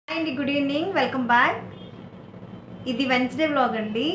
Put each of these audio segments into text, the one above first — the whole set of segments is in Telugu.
అండి గుడ్ ఈవినింగ్ వెల్కమ్ బ్యాక్ ఇది వెన్స్డే వ్లాగ్ అండి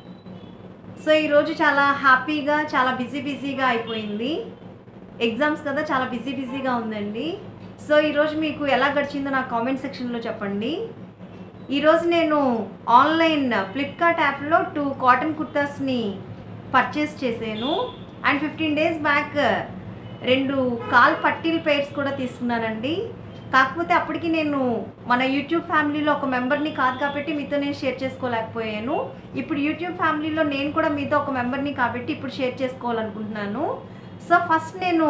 సో ఈరోజు చాలా హ్యాపీగా చాలా బిజీ బిజీగా అయిపోయింది ఎగ్జామ్స్ కదా చాలా బిజీ బిజీగా ఉందండి సో ఈరోజు మీకు ఎలా గడిచిందో నా కామెంట్ సెక్షన్లో చెప్పండి ఈరోజు నేను ఆన్లైన్ ఫ్లిప్కార్ట్ యాప్లో టూ కాటన్ కుర్తాస్ని పర్చేస్ చేశాను అండ్ ఫిఫ్టీన్ డేస్ బ్యాక్ రెండు కాల్ పట్టీల పేర్స్ కూడా తీసుకున్నానండి కాకపోతే అప్పటికి నేను మన యూట్యూబ్ ఫ్యామిలీలో ఒక మెంబర్ని కాదు కాబట్టి మీతో నేను షేర్ చేసుకోలేకపోయాను ఇప్పుడు యూట్యూబ్ ఫ్యామిలీలో నేను కూడా మీతో ఒక మెంబర్ని కాబట్టి ఇప్పుడు షేర్ చేసుకోవాలనుకుంటున్నాను సో ఫస్ట్ నేను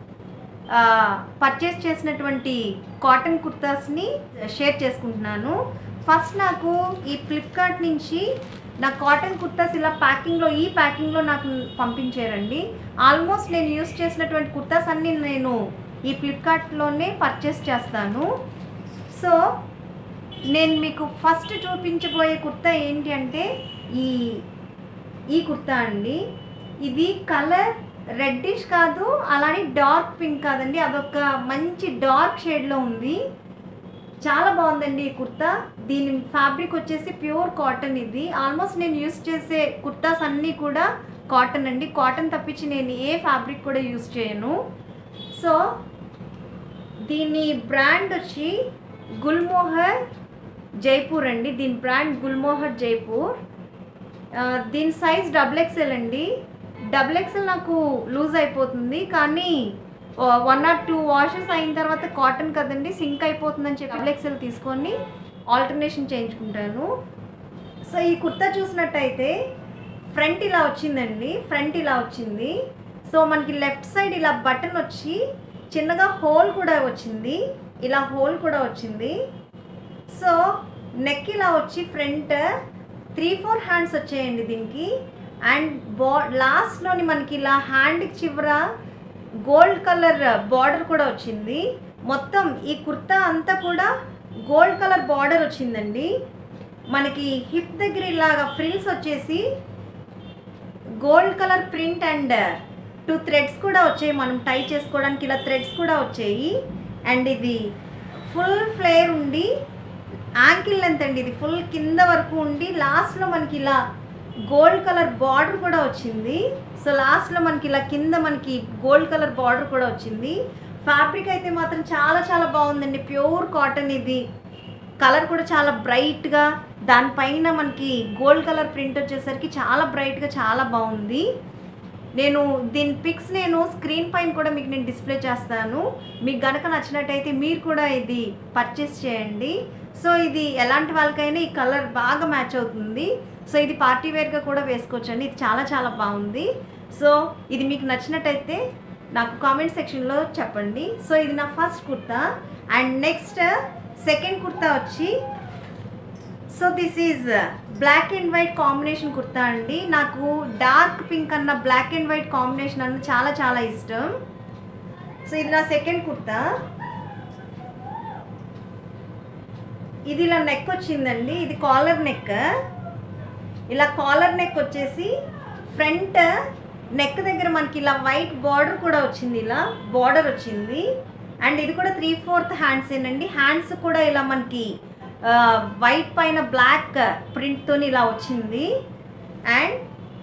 పర్చేస్ చేసినటువంటి కాటన్ కుర్తాస్ని షేర్ చేసుకుంటున్నాను ఫస్ట్ నాకు ఈ ఫ్లిప్కార్ట్ నుంచి నా కాటన్ కుర్తాస్ ఇలా ప్యాకింగ్లో ఈ ప్యాకింగ్లో నాకు పంపించారండి ఆల్మోస్ట్ నేను యూస్ చేసినటువంటి కుర్తాస్ అన్నీ నేను ఈ ఫ్లిప్కార్ట్లోనే పర్చేస్ చేస్తాను సో నేను మీకు ఫస్ట్ చూపించబోయే కుర్తా ఏంటి అంటే ఈ ఈ కుర్తా అండి ఇది కలర్ రెడ్డిష్ కాదు అలానే డార్క్ పింక్ కాదండి అదొక మంచి డార్క్ షేడ్లో ఉంది చాలా బాగుందండి ఈ కుర్తా దీని ఫ్యాబ్రిక్ వచ్చేసి ప్యూర్ కాటన్ ఇది ఆల్మోస్ట్ నేను యూస్ చేసే కుర్తాస్ అన్నీ కూడా కాటన్ అండి కాటన్ తప్పించి నేను ఏ ఫ్యాబ్రిక్ కూడా యూస్ చేయను సో దీని బ్రాండ్ వచ్చి గుల్మోహర్ జైపూర్ అండి దీని బ్రాండ్ గుల్మోహర్ జైపూర్ ఆ, దీని సైజ్ డబుల్ ఎక్స్ఎల్ అండి డబుల్ ఎక్స్ఎల్ నాకు లూజ్ అయిపోతుంది కానీ వన్ ఆర్ టూ వాషెస్ అయిన తర్వాత కాటన్ కదండి సింక్ అయిపోతుందని చెప్పి డబుల్ ఎక్స్ఎల్ తీసుకొని ఆల్టర్నేషన్ చేయించుకుంటాను సో ఈ కుర్తా చూసినట్టయితే ఫ్రంట్ ఇలా వచ్చిందండి ఫ్రంట్ ఇలా వచ్చింది సో మనకి లెఫ్ట్ సైడ్ ఇలా బటన్ వచ్చి చిన్నగా హోల్ కూడా వచ్చింది ఇలా హోల్ కూడా వచ్చింది సో నెక్ ఇలా వచ్చి ఫ్రంట్ త్రీ ఫోర్ హ్యాండ్స్ వచ్చాయండి దీనికి అండ్ బా లాస్ట్లోని మనకి ఇలా హ్యాండ్కి చివర గోల్డ్ కలర్ బార్డర్ కూడా వచ్చింది మొత్తం ఈ కుర్తా అంతా కూడా గోల్డ్ కలర్ బార్డర్ వచ్చిందండి మనకి హిప్ దగ్గర ఇలాగా ఫ్రిల్స్ వచ్చేసి gold colour print and two threads కూడా వచ్చాయి మనం టై చేసుకోవడానికి ఇలా థ్రెడ్స్ కూడా వచ్చాయి అండ్ ఇది ఫుల్ ఫ్లేర్ ఉండి యాంకిల్ లెంత్ అండి ఇది ఫుల్ కింద వరకు ఉండి లాస్ట్లో మనకి ఇలా గోల్డ్ కలర్ బార్డర్ కూడా వచ్చింది సో లాస్ట్లో మనకి ఇలా కింద మనకి గోల్డ్ కలర్ బార్డర్ కూడా వచ్చింది ఫ్యాబ్రిక్ అయితే మాత్రం చాలా చాలా బాగుందండి ప్యూర్ కాటన్ ఇది కలర్ కూడా చాలా బ్రైట్గా దానిపైన మనకి గోల్డ్ కలర్ ప్రింట్ వచ్చేసరికి చాలా బ్రైట్గా చాలా బాగుంది నేను దీని పిక్స్ నేను స్క్రీన్ పైన కూడా మీకు నేను డిస్ప్లే చేస్తాను మీకు గనక నచ్చినట్టయితే మీరు కూడా ఇది పర్చేస్ చేయండి సో ఇది ఎలాంటి వాళ్ళకైనా ఈ కలర్ బాగా మ్యాచ్ అవుతుంది సో ఇది పార్టీ వేర్గా కూడా వేసుకోవచ్చండి ఇది చాలా చాలా బాగుంది సో ఇది మీకు నచ్చినట్టయితే నాకు కామెంట్ సెక్షన్లో చెప్పండి సో ఇది నా first kurta and next second kurta వచ్చి so this is black and white combination kurta అండి నాకు డార్క్ పింక్ అన్న బ్లాక్ అండ్ వైట్ కాంబినేషన్ అన్న చాలా చాలా ఇష్టం సో ఇది నా సెకండ్ కుర్తా ఇది ఇలా నెక్ వచ్చిందండి ఇది కాలర్ నెక్ ఇలా కాలర్ నెక్ వచ్చేసి ఫ్రంట్ నెక్ దగ్గర మనకి ఇలా వైట్ బార్డర్ కూడా వచ్చింది ఇలా బార్డర్ వచ్చింది అండ్ ఇది కూడా త్రీ ఫోర్త్ హ్యాండ్స్ ఏనండి హ్యాండ్స్ కూడా ఇలా మనకి వైట్ పైన బ్లాక్ ప్రింట్తో ఇలా వచ్చింది అండ్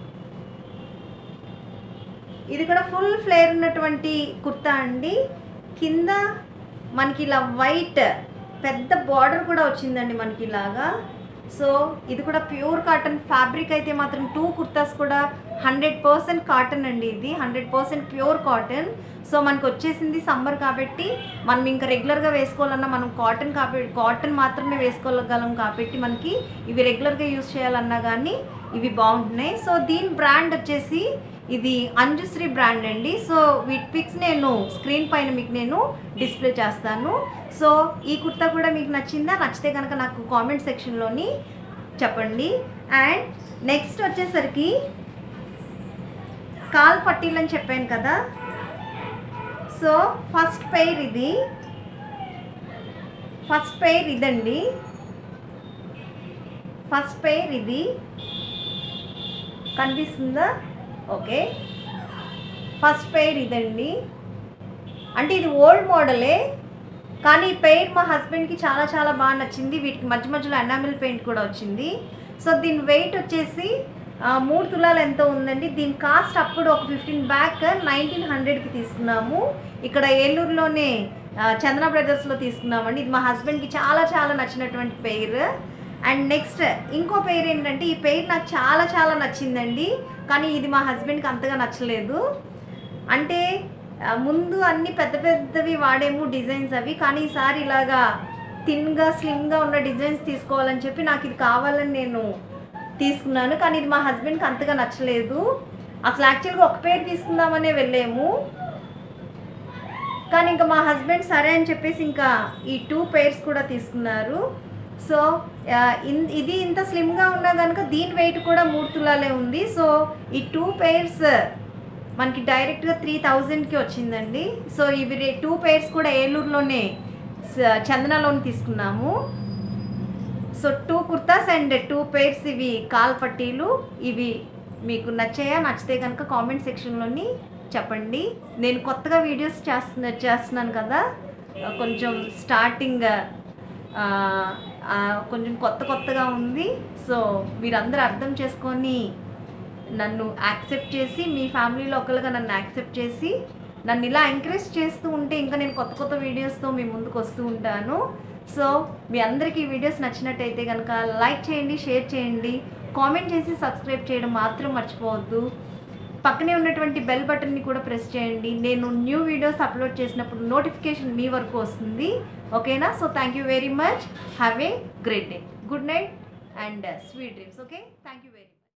ఇది కూడా ఫుల్ ఫ్లేర్ ఉన్నటువంటి కుర్తా అండి కింద మనకి ఇలా వైట్ పెద్ద బార్డర్ కూడా వచ్చిందండి మనకి ఇలాగా సో ఇది కూడా ప్యూర్ కాటన్ ఫ్యాబ్రిక్ అయితే మాత్రం టూ కుర్తాస్ కూడా హండ్రెడ్ పర్సెంట్ కాటన్ అండి ఇది hundred percent pure cotton so మనకు వచ్చేసింది సమ్మర్ కాబట్టి మనం ఇంకా రెగ్యులర్గా వేసుకోవాలన్నా మనం కాటన్ కాబట్టి కాటన్ మాత్రమే వేసుకోగలం కాబట్టి మనకి ఇవి రెగ్యులర్గా యూస్ చేయాలన్నా కానీ ఇవి బాగుంటున్నాయి సో దీని బ్రాండ్ వచ్చేసి ఇది అంజుశ్రీ బ్రాండ్ అండి సో వీటి పిక్స్ నేను స్క్రీన్ పైన మీకు నేను డిస్ప్లే చేస్తాను సో ఈ కుర్తా కూడా మీకు నచ్చిందా నచ్చితే కనుక నాకు కామెంట్ సెక్షన్లోని చెప్పండి అండ్ నెక్స్ట్ వచ్చేసరికి కాల్ పట్టీలు అని చెప్పాను కదా సో ఫస్ట్ పెయిర్ ఇది ఫస్ట్ పెయిర్ ఇదండి ఫస్ట్ పెయిర్ ఇది కనిపిస్తుందా ఓకే ఫస్ట్ పెయిర్ ఇదండి అంటే ఇది ఓల్డ్ మోడలే కానీ ఈ పెయింట్ మా హస్బెండ్కి చాలా చాలా బాగా నచ్చింది వీటికి మధ్య మధ్యలో ఎనామిల్ పెయింట్ కూడా వచ్చింది సో దీని వెయిట్ వచ్చేసి ఆ, మూడు తులాలు ఎంతో ఉందండి దీని కాస్ట్ అప్పుడు ఒక ఫిఫ్టీన్ బ్యాక్ నైన్టీన్ హండ్రెడ్కి తీసుకున్నాము ఇక్కడ ఏలూరులోనే ఆ, చందన బ్రదర్స్లో తీసుకున్నామండి ఇది మా హస్బెండ్కి చాలా చాలా నచ్చినటువంటి పెయిర్ అండ్ నెక్స్ట్ ఇంకో పెయిర్ ఏంటంటే ఈ పెయిర్ నాకు చాలా చాలా నచ్చిందండి కానీ ఇది మా హస్బెండ్కి అంతగా నచ్చలేదు అంటే ఆ, ముందు అన్ని పెద్ద పెద్దవి వాడేము డిజైన్స్ అవి కానీ ఈసారి ఇలాగా థిన్గా స్లిమ్గా ఉన్న డిజైన్స్ తీసుకోవాలని చెప్పి నాకు ఇది కావాలని నేను తీసుకున్నాను కానీ ఇది మా హస్బెండ్కి అంతగా నచ్చలేదు అసలు యాక్చువల్గా ఒక పేరు తీసుకుందామనే వెళ్ళాము కానీ ఇంకా మా హస్బెండ్ సరే అని చెప్పేసి ఇంకా ఈ టూ పేర్స్ కూడా తీసుకున్నారు సో ఆ, ఇన్- ఇది ఇంత స్లిమ్గా ఉన్నా కనుక దీని వెయిట్ కూడా మూడు తులాలే ఉంది సో ఈ టూ పేర్స్ మనకి డైరెక్ట్గా త్రీ థౌజండ్కి వచ్చిందండి సో ఇవి రే- టూ పేర్స్ కూడా ఏలూరులోనే స- చందనలోని తీసుకున్నాము so two kurtas and two pairs ఇవి కాల్ పట్టీలు ఇవి మీకు నచ్చాయా నచ్చితే కనుక కామెంట్ సెక్షన్లోని చెప్పండి నేను కొత్తగా వీడియోస్ చేస్తున్న చేస్తున్నాను కదా ఆ, కొంచెం స్టార్టింగ్ ఆ, ఆ, కొంచెం కొత్త కొత్తగా ఉంది సో మీరందరూ అర్థం చేసుకొని నన్ను యాక్సెప్ట్ చేసి మీ ఫ్యామిలీలో ఒకరుగా నన్ను యాక్సెప్ట్ చేసి నన్ను ఇలా ఎంకరేజ్ చేస్తూ ఉంటే ఇంకా నేను కొత్త కొత్త వీడియోస్తో మీ ముందుకు వస్తూ ఉంటాను సో మీ అందరికీ ఈ వీడియోస్ నచ్చినట్టయితే కనుక లైక్ చేయండి షేర్ చేయండి కామెంట్ చేసి సబ్స్క్రైబ్ చేయడం మాత్రం మర్చిపోవద్దు పక్కనే ఉన్నటువంటి బెల్ బటన్ని కూడా ప్రెస్ చేయండి నేను న్యూ వీడియోస్ అప్లోడ్ చేసినప్పుడు నోటిఫికేషన్ మీ వరకు వస్తుంది ఓకేనా so thank you very much have a great day good night and sweet dreams okay thank you very